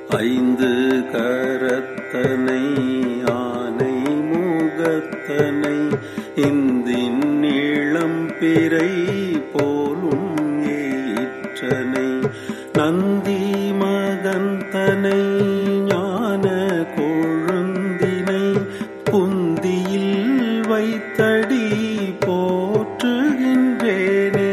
ஐந்து கரத்தனை ஆனை முகத்தனை இந்தின் நீளம் பிறை போலும் ஏற்றனை நந்தி மகந்தனை ஞான கொழுந்தினை புந்தியில் வைத்தடி போற்றுகின்றேனே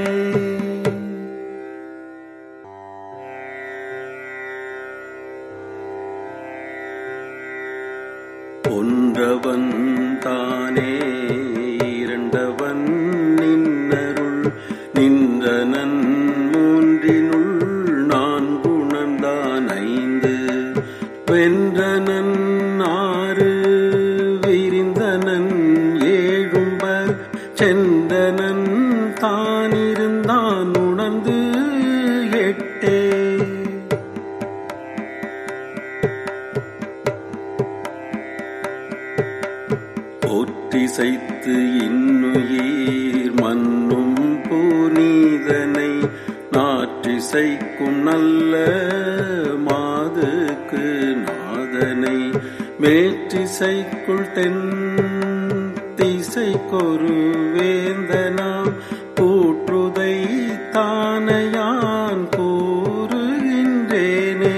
ஒன்றவன் தானே இரண்டவன் நின்னருள் நின்றனன் மூன்றினுள் நான்குணர்ந்தான் ஐந்து வென்றனன் ஆறு விரிந்தனன் ஏழும்பர் சென்றனன் தானிருந்தான் உணர்ந்து எட்டே ஒற்றிசைத்து இன்னுயிர் மன்னும் புனிதனை நாற்றிசைக்கும் நல்ல மாதுக்கு நாதனை மேற்றிசைக்குள் தென் திசைக்கொரு வேந்தனாம் கூற்றுதை தானையான் கூறுகின்றேனே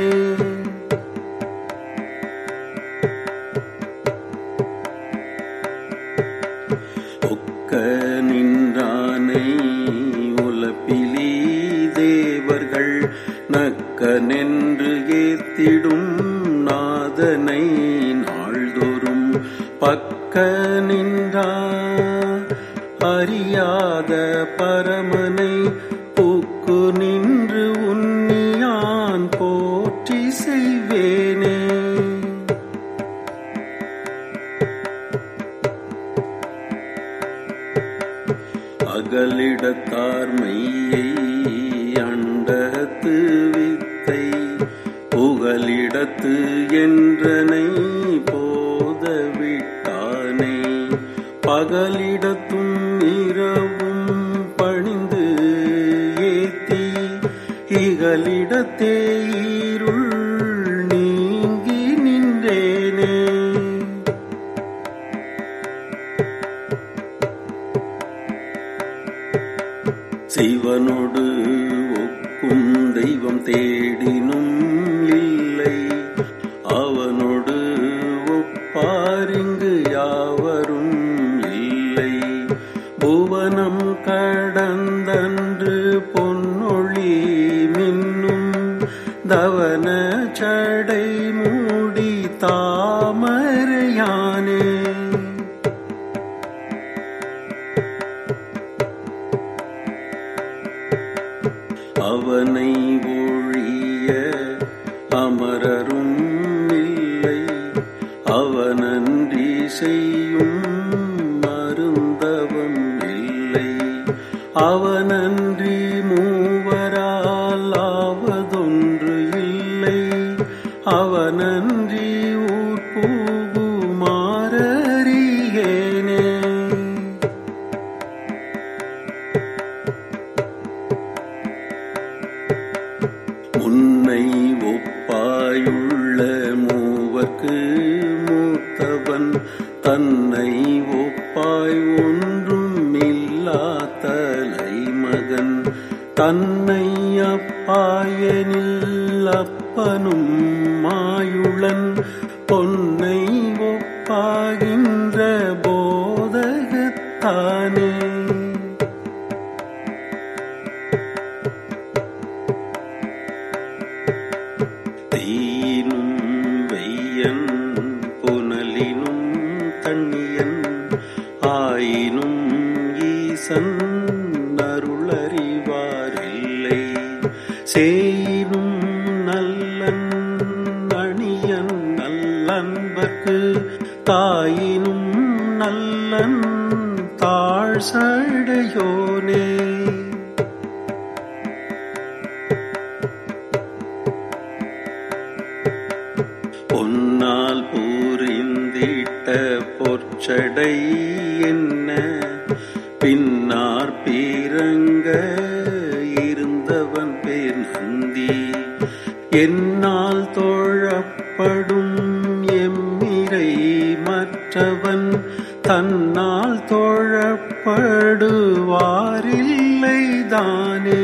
ஒக்க நின்றானை உலப்பிலி தேவர்கள் நக்க நின்று ஏத்திடும் நாதனை நாள்தோறும் பக்க நின்றா அறியாத பரமனை பூக்கு நின்று உன்னியான் போற்றி செய்வேனே அகலிடத்தார் மெய்யை அண்டத்து வித்தை புகலிடத்து என்றனை போதவிட்டானை பகலிடத்தும் இரவும் பணிந்து ஏத்தி இகலிடத்தே இருள் நீங்கி நின்றேனே சிவனோடு ஒக்கும் தெய்வம் தேடினும் இல்லை அவனோடு ஒப்பாரிங்கு யாவரும் இல்லை புவனம் கடந்தன்று பொன்னொழி மின்னும் தவன சடை மூடி தாமரையானே அவனை ஒழிய அமரரும் இல்லை அவனன்றி செய்யும் மருந்தவம் இல்லை அவனன்றி மூவரால் ஆவதொன்று இல்லை அவனன்றி ஊர்பூகுமாறியேனே முன்னை ஒப்பாயுள்ள மூவர்க்கு மூத்தவன் தன்னை ஒப்பாய் ஒன்றும் இல்லா தலை மகன் தன்னை அப்பாயனில் அப்பனும் மாயுளன் பொன்னை ஒப்பாகின்ற போதகத்தானே தீனும் வெய்யன் புனலினும் தண்ணியன் ஆயினும் ஈசன் அருளறிவாரில்லை சேயினும் நல்லன் அணியன் நல்லன்பர்க்கு தாயினும் நல்லன் தாழ் சடையோனே பொன்னால் பூரிந்திட்ட பொற்சடை என்ன பின்னார் பீரங்க இருந்தவன் பேர் நந்தி என்னால் தோழ தானே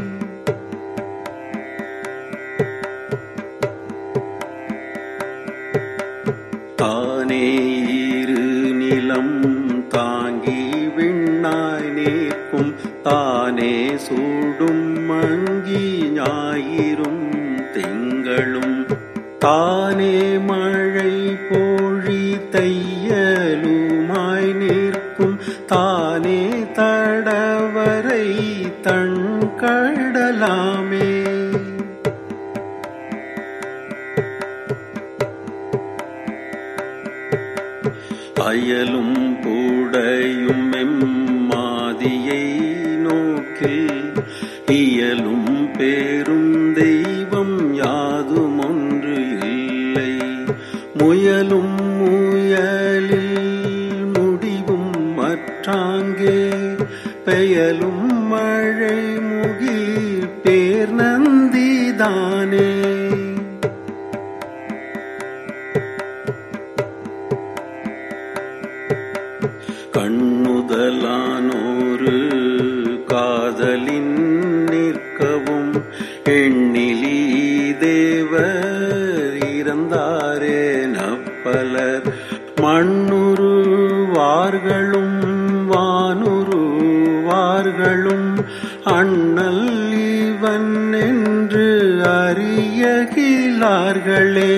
தானே இரு நிலம் தாங்கி விண்ணாய் நிற்கும் தானே சூடும் மங்கி ஞாயிறும் திங்களும் தானே மழை போழி தையலுமாய் நிற்கும் தானே தடவரை தன் கடலாமே அயலும் பூடையும் எம்மாதியை நோக்கில் இயலும் பேரும் தெய்வம் யாதும் ஒன்று இல்லை முயலும் முயலில் முடிவும் மற்றாங்கே பெயலும் மழை முகில் பேர் நந்திதானே கண்ணுதலானோரு காதலின் நிற்கவும் எண்ணிலி தேவர் இறந்தாரே நப்பலர் மண்ணுருவார்களும் வானுருவார்களும் அண்ணல் இவன் என்று அறியகிலார்களே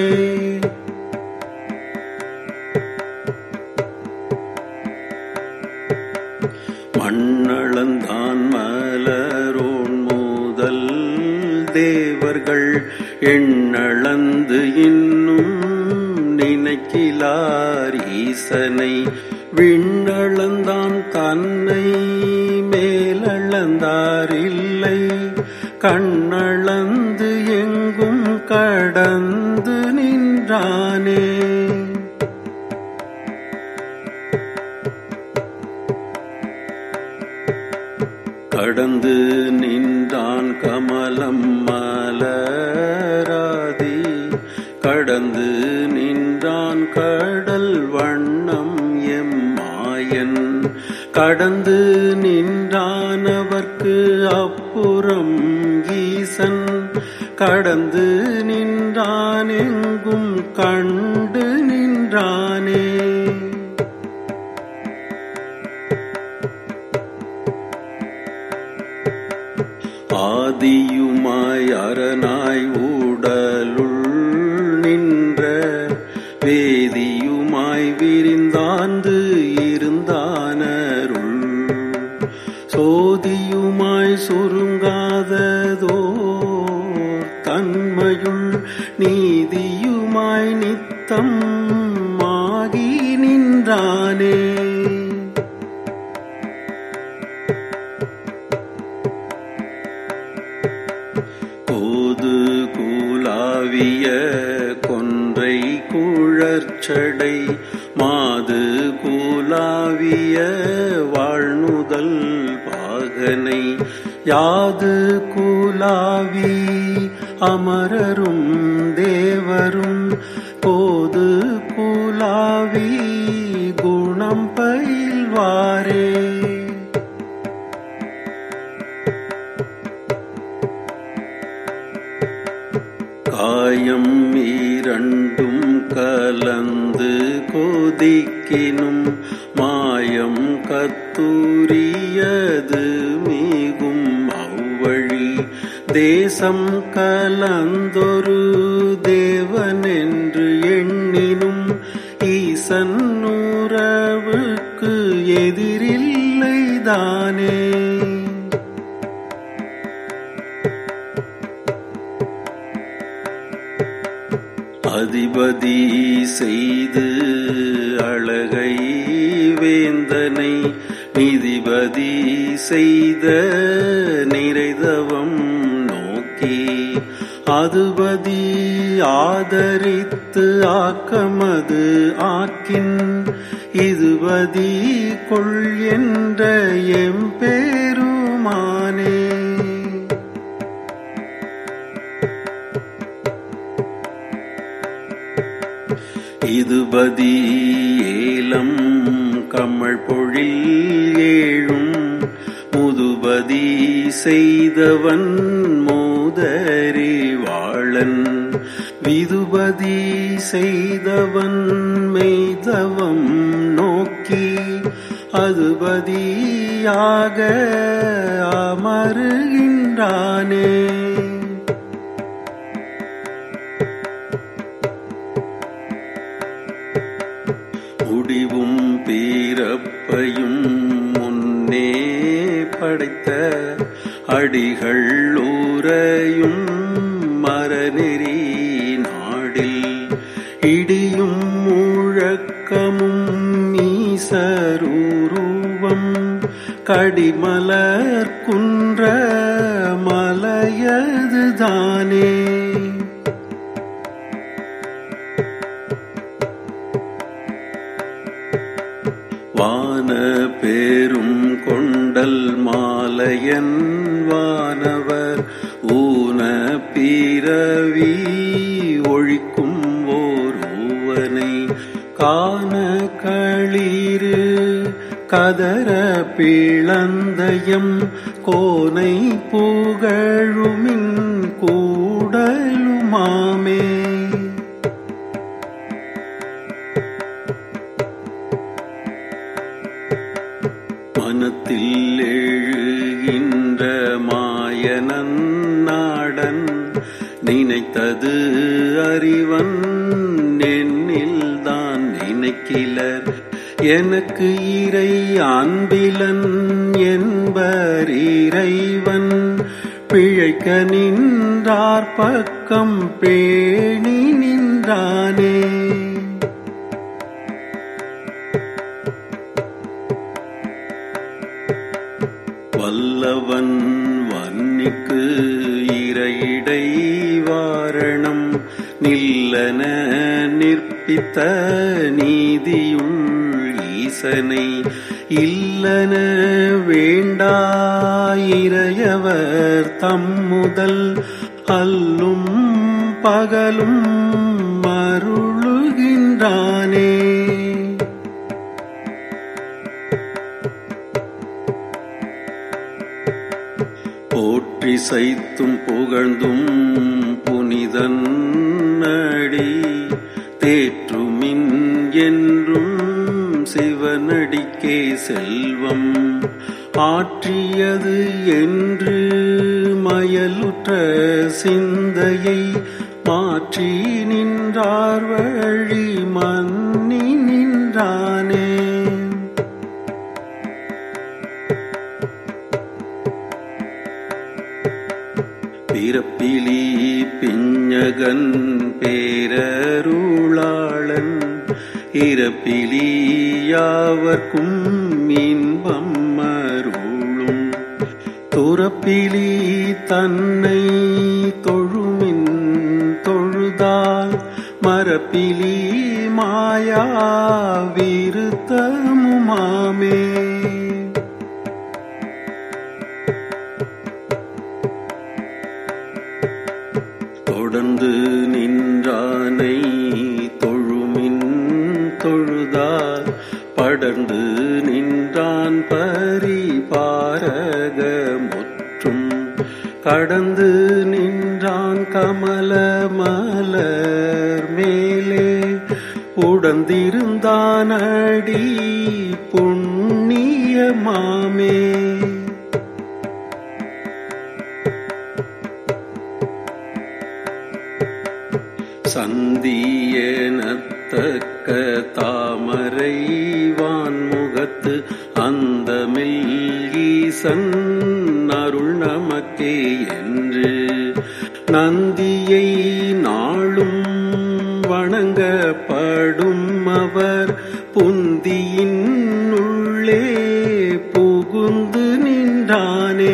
மண்ணளந்தான் மலரோன் முதல் தேவர்கள் எண்ணளந்து இன்னும் நினைக்கிலார் ஈசனை விண்ணளந்தான் தன்னை மேலளந்தார் இல்லை கண்ணளந்து எங்கும் கடந்து நின்றானே கடந்து நின்றான் கமலம் மலராதி கடந்து நின்றான் கடல் வண்ணம் எம்மாயன் கடந்து நின்றான் அவர்க்கு அப்புறம் ஈசன் கடந்து நின்றான் எங்கும் கண்டு நின்றானே ஆதியுமாய் அரணாய் ஊடலுள் நின்ற வேதியுமாய் விரிந்தாந்து இருந்தானருள் சோதியுமாய் சுருங்காததோ தன்மையுள் நீதியுமாய் நித்தம் ஆகி நின்றானே கோது கூலாவிய கொன்றை குழற்சடை மாது கூலாவிய வாழ்நுதல் பாகனை யாது கூலாவி அமரரும் தேவரும் போது கூலாவி குணம் பயில்வாரே காயம் இரண்டும் கலந்து கொதிக்கினும் மாயம் கத்தூரியது மிகும் அவ்வழி தேசம் கலந்தொரு தேவன் என்று எண்ணினும் ஈசன் உறவுக்கு எதிரில்லைதானே அதிபதி செய்து அழகை வேந்தனை நிதிபதி செய்த நிறைதவம் நோக்கி அதுபதி ஆதரித்து ஆக்கமது ஆக்கின் இதுபதி கொள் என்ற எம்பெருமானே இதுபதி ஏலம் கமழ் பொழில் ஏழும் முதுபதி இதுபதி செய்தவன் மோதறிவாளன் விதுபதி செய்தவன் மெய்தவம் நோக்கி அதுபதியாக அமருகின்றானே முடிவும் பீரப்பையும் முன்னே படைத்த அடிகள் ஊரையும் மரநெறி நாடில் இடியும் முழக்கமும் மீசரூருவம் கடிமலர் குன்ற மலையதுதானே வான பேரும் கொண்டல் மாலையன் வானவர் ஊன பிறவி ஒழிக்கும் ஓர் ஊவனை காண களிறு கதற பிளந்தயம் கோனை புகழுமின் கூடலுமாமே மனத்தில் எழுகின்ற மாயனன் நாடன் நினைத்தது அறிவன் என்னில் தான் நினைக்கிலர் எனக்கு இறை அன்பிலன் என்பர் இறைவன் பிழைக்க நின்றார் பக்கம் பேணி நின்றானே வல்லவன் வன்னிக்கு இறையிடை வாரணம் நில்லன நிற்பித்த நீதியுள் ஈசனை இல்லன வேண்டாயிரையவர் தம்முதல் அல்லும் பகலும் மருளுகின்றானே போற்றி சைத்தும் புகழ்ந்தும் புனிதன் அடி தேற்றுமின் என்றும் சிவனடிக்கே செல்வம் ஆற்றியது என்று மயலுற்ற சிந்தையை மாற்றி நின்றார் வழி மன்னி நின்றானே பிறப்பிலி பிஞ்சகன் பேரருளாளன் இறப்பிலி யாவர்க்கும் இன்பம் அருளும் துறப்பிலி தன்னை தொழுமின் தொழுதால் மரப்பிலி மாயா விருத்தமுமாமே தொடர்ந்து நின்றானை தொழுமின் தொழுதால் படர்ந்து நின்றான் பரிபாரக முற்றும் கடந்து நின்றான் கமல மலர் மேலே உடந்திருந்தான் அடி புண்ணியமாமே சந்தியனத்தக்க தாமரை வான்முகத்து அந்தமில் ஈசன் அருள் நமக்கே என்று நந்தியை நாளும் வணங்கப்படும் அவர் புந்தியின் உள்ளே புகுந்து நின்றானே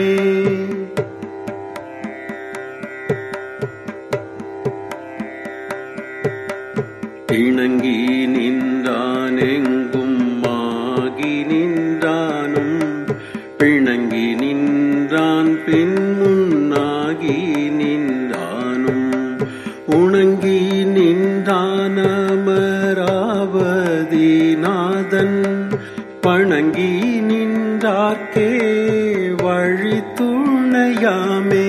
இணங்கி நின்றான் எங்கும் ஆகி நின்றானும் பிணங்கி நின்றான் பின் முன்னாகி நின்றானும் உணங்கி நின்றான் அமராவதிநாதன் பணங்கி நின்றார்க்கே வழி அணையாமே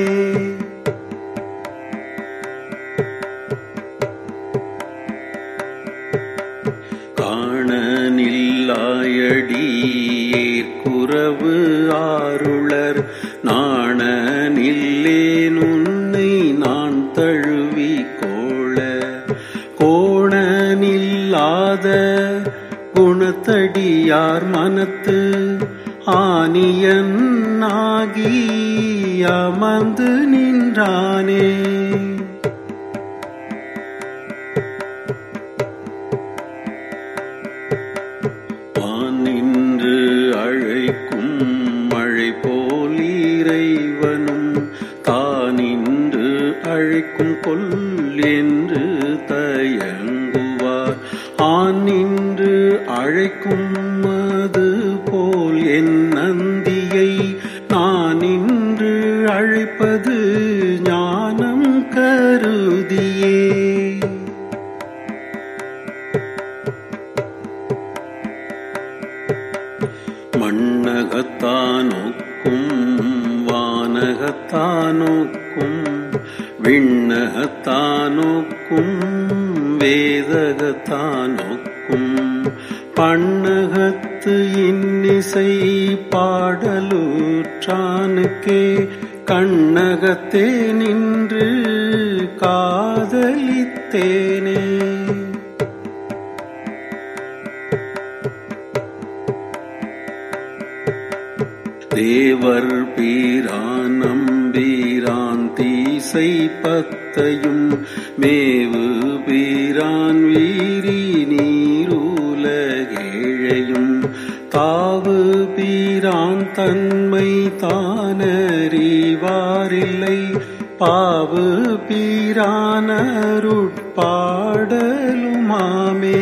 காணனில்லாயடியேற்குறவு ஆருளர் நாணனில்லேன் உன்னை நான் தழுவி கோள கோணனில்லாத குணத்தடியார் மனத்து ஆனியன் ஆகி அமர்ந்து நின்றானே வான் நின்று அழைக்கும் மழை போல் இறைவனும் தானின்று அழைக்கும் கொல் என்று தயங்குவார் ஆன் நின்று அழைக்கும் அது போல் என் நந்தியை நான் இன்று அழைப்பது ஞானம் கருதியே மண்ணகத்தானோக்கும் வானகத்தானோக்கும் விண்ணகத்தானோக்கும் வேதகத்தானோக்கும் பண்ணகத்து இன்னிசை பாடலூற்றானுக்கே கண்ணகத்தே நின்று காதலித்தேனே தேவர் பீரானம் பீரான் தீசை பத்தையும் மேவு பீரான் வீரி நீருலகேழையும் தாவு பீரான் தன்மை தானறிவாரில்லை பாவு பீரானருட்பாடலுமாமே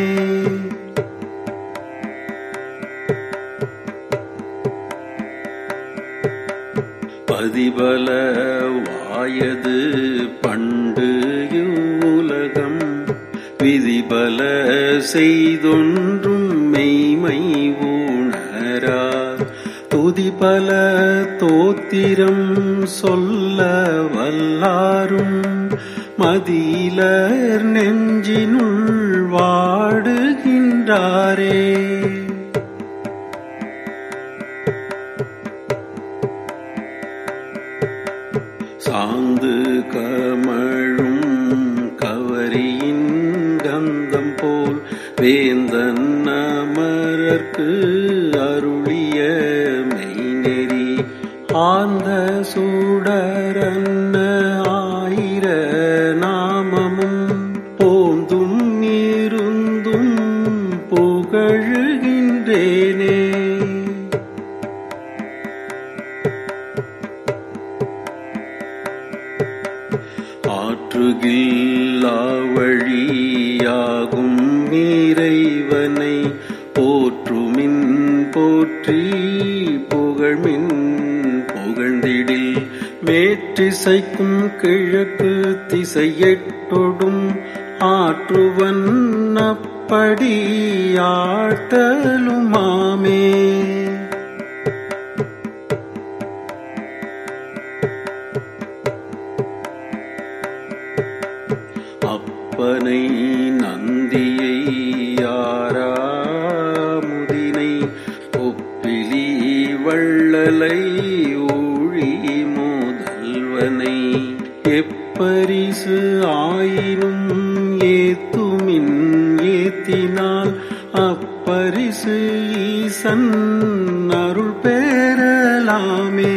பதிபல வாயது பண்டு இவ்வுலகம் விதிபல செய்தொன்றும் மெய்மை ஊணரா துதிபல தோத்திரம் சொல்ல வல்லாரும் மதியிலர் நெஞ்சினுள் வாடுகின்றாரே சாந்து கமழும் கவரியின் கந்தம் போல் வேந்தன் அமரர்க்கு அருளிய மெய்நெறி ஆந்த சூடரன்ன ஆயிர நாமமும் போந்தும் இருந்தும் புகழுகின்றேனே ஆற்றுகில்லா வழியாகும் இறைவனை போற்றுமின் போற்றி புகழ்மின் புகழ்ந்திடில் மேற்றிசைக்கும் கிழக்கு திசையெட்டொடும் ஆற்றுவன் அப்படி ஆட்டலுமாமே அப்பனை நந்தியை யாராமுதினை ஒப்பிலி வள்ளலை ஊழி முதல்வனை எப்பரிசு ஆயினும் ஏத்துமின் ஏத்தினால் அப்பரிசு ஈசன் அருள் பெறலாமே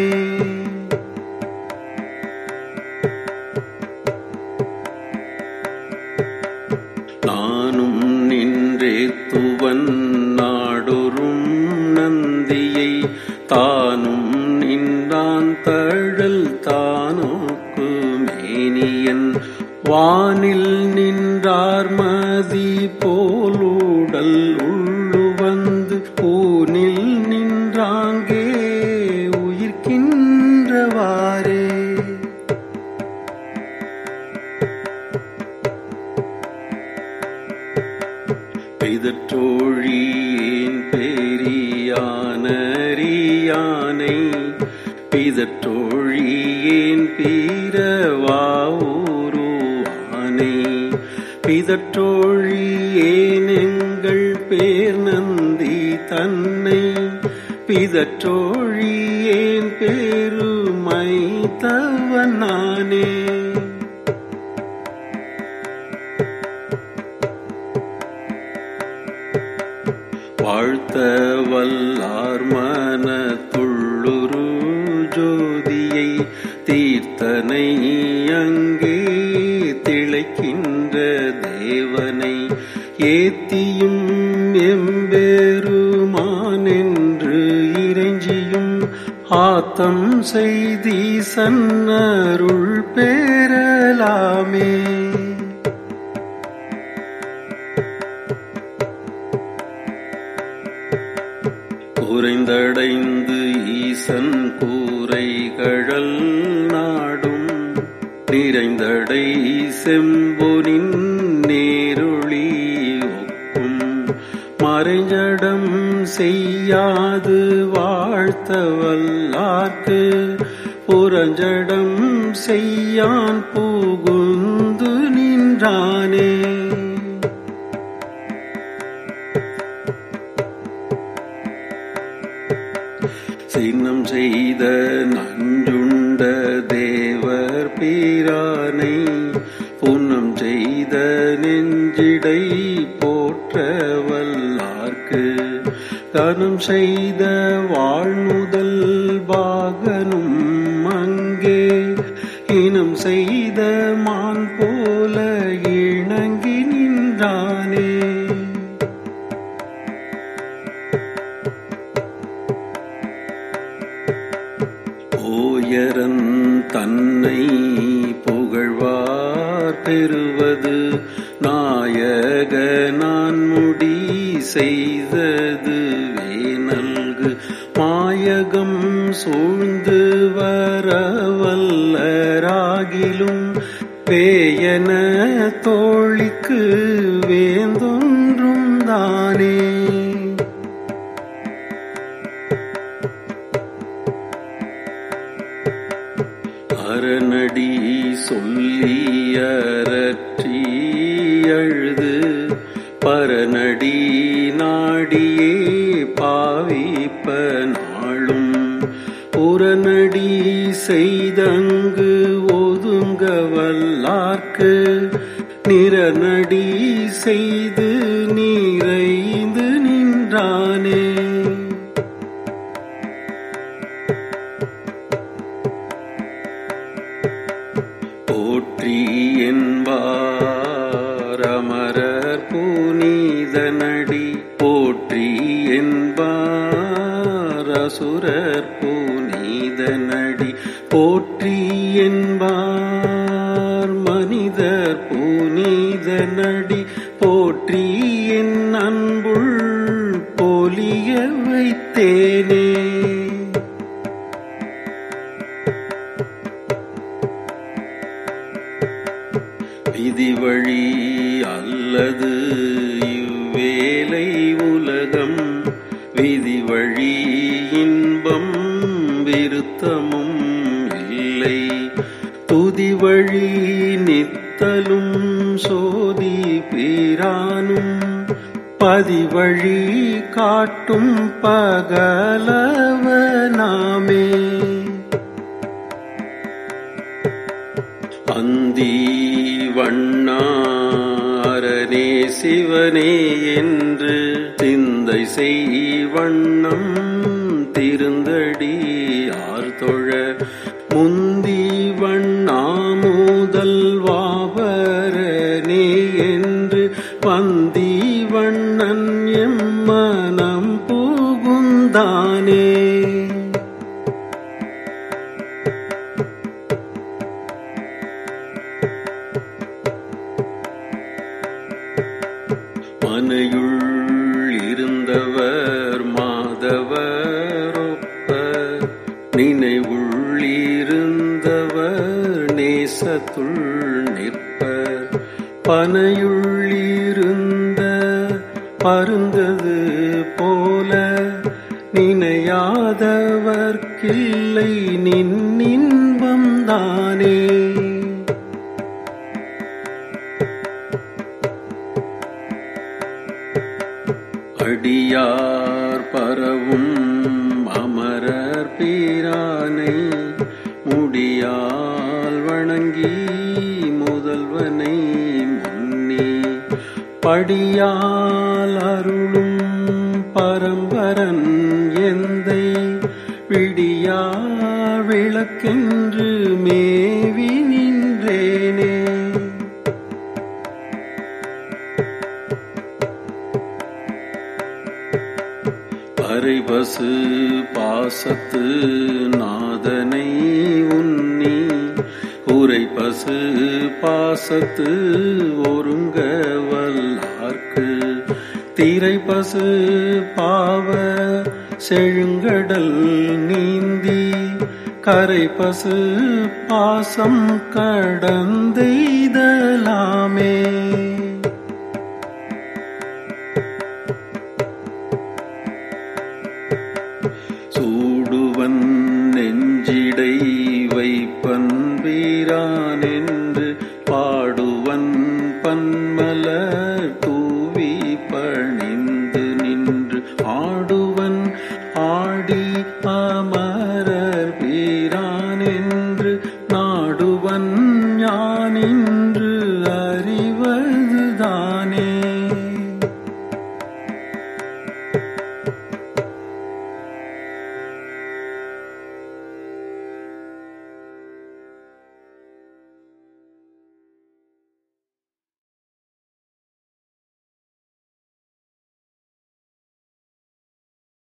நானும் நின்றே துவன் நாடொரும் நந்தியை தானும் நின்றான் தழல் தானோக்கு மேனியன் வானில் நின்றார் மதி போலுடல் உள்ளு வந்து பூனில் நின்றாங்கே உயிர்க்கின்றவாறே பிதற்றோழியேன் பெரியானறியானை பிதற்றோழியேன் பிதற்றோழியேன் பீரவாவுருவானை பிதற்றோழியேன் எங்கள் பேர் நந்தி தன்னை பிதற்றோழியேன் பெருமை தவனானே வாழ்த்த வல்லார் மனத்துள்ளுரு ஜோதியை தீர்த்தனை அங்கே திளைக்கின்ற தேவனை ஏத்தியும் எம்பெருமான் என்று இறைஞ்சியும் ஆத்தம் செய்தி சன்னருள் பெறலாமே குறைந்தடைந்து ஈசன் கூரைகழல் நாடும் நிறைந்தடை செம்பொனின் நேருளி ஒக்கும் மறைஞ்சடம் செய்யாது வாழ்த்த வல்லார்க்கு புறஞ்சடம் செய்யான் புகுந்து நின்றானே சின்னம் செய்த நஞ்சுண்ட தேவர் பீரானை புன்னம் செய்த நெஞ்சிடை போற்ற வல்லார்க்கு கனம் செய்த வாழ்முதல் பாகனும் அங்கே இனம் செய்த மான் போல இணங்கி நின்றானே ஓயரன் தன்னை புகழ்வார் பெறுவது நாயக நான் முடி செய்தது வேனல்கு மாயகம் சூழ்ந்து வரவல்லராகிலும் பேயன தோழிக்கு வேந்தொன்றும் தானே அரணடி சொல்லி அறற்றி அழுது பரநடி நாடியே பாவிப்ப நாளும் புறநடி செய்தங்கு ஒதுங்க வல்லார்க்கு நிறநடி செய்து நீரைந்து நின்றானே போற்றி என்பார் அமரர் புனிதனடி போற்றி என்பார் அசுரர் புனிதனடி போற்றி என்பார் மனிதர் புனிதனடி போற்றி என் அன்புள் பொலிய வைத்தேனே விதி வழி அல்லது இவ்வேலை உலகம் விதி வழி இன்பம் விருத்தமும் இல்லை துதி வழி நித்தலும் சோதி பிரானும் பதிவழி காட்டும் பகலவனாமே அந்தி வண்ணாரனே சிவனே என்று சிந்தை செய்வண்ணம் திருந்தடி ஆர்தொழ முந்தி வண்ணாமுதல் வாபரனே என்று பந்தி வண்ணன் எம்மனம் புகுந்தானே மனையுள் இருந்தவர் மாதவர் ஒப்ப நினைவுள் இருந்தவர் நேசத்துள் நிற்ப பனையுள் இருந்த பருந்தது போல நினையாதவர்க்கு எனக்கில்லை நின் இன்பம் தானே அடியார் பரவும் அமரர் பீரானை முடியால் வணங்கி முதல்வனை முன்னே படியால் அருளும் பரம்பரன் எந்தை விடியா விளக்கென்று மேவி நின்றேனே பறைபசு பாசத்து நாதனை உன்னி உரைபசு பாசத்து ஒருங்க வல்லார்க்கு திரைபசு பாவ செழுங்கடல் நீந்தி கரைபசு பாசம் கடந்தெய்தலாமே